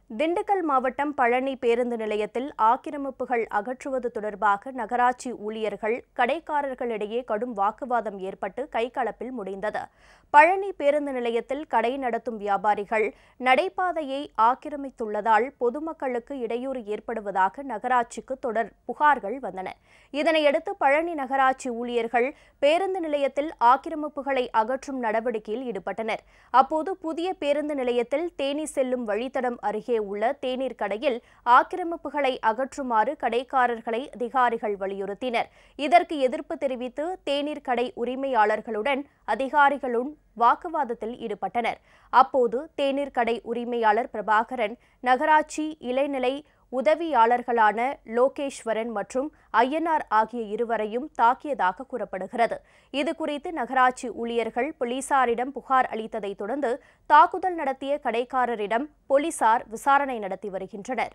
திண்டுக்கல் மாவட்டம் பழனி பேருந்து நிலையத்தில் ஆக்கிரமிப்புகள் அகற்றுவது தொடர்பாக நகராட்சி ஊழியர்கள் கடைக்காரர்களிடையே கடும் வாக்குவாதம் ஏற்பட்டு கைகலப்பில் முடிந்தது பழனி பேருந்து நிலையத்தில் கடை நடத்தும் வியாபாரிகள் நடைபாதையை ஆக்கிரமித்துள்ளதால் பொதுமக்களுக்கு இடையூறு ஏற்படுவதாக நகராட்சிக்கு தொடர் புகார்கள் வந்தன இதனையடுத்து பழனி நகராட்சி ஊழியர்கள் பேருந்து நிலையத்தில் ஆக்கிரமிப்புகளை அகற்றும் நடவடிக்கையில் ஈடுபட்டனர் அப்போது புதிய பேருந்து நிலையத்தில் தேனி செல்லும் வழித்தடம் அருகே உள்ள தேநீர் கடையில் ஆக்கிரமிப்புகளை அகற்றுமாறு கடைக்காரர்களை அதிகாரிகள் வலியுறுத்தினர் இதற்கு எதிர்ப்பு தெரிவித்து தேநீர் கடை உரிமையாளர்களுடன் அதிகாரிகளும் வாக்குவாதத்தில் ஈடுபட்டனர் அப்போது தேநீர் கடை உரிமையாளர் பிரபாகரன் நகராட்சி இளைநிலை உதவியாளர்களான லோகேஸ்வரன் மற்றும் ஐயனார் ஆகிய இருவரையும் தாக்கியதாக கூறப்படுகிறது இதுகுறித்து நகராட்சி ஊழியர்கள் போலீசாரிடம் புகார் அளித்ததைத் தொடர்ந்து தாக்குதல் நடத்திய கடைக்காரரிடம் போலீசார் விசாரணை நடத்தி வருகின்றனர்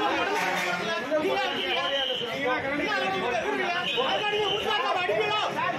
அடிக்கலாம்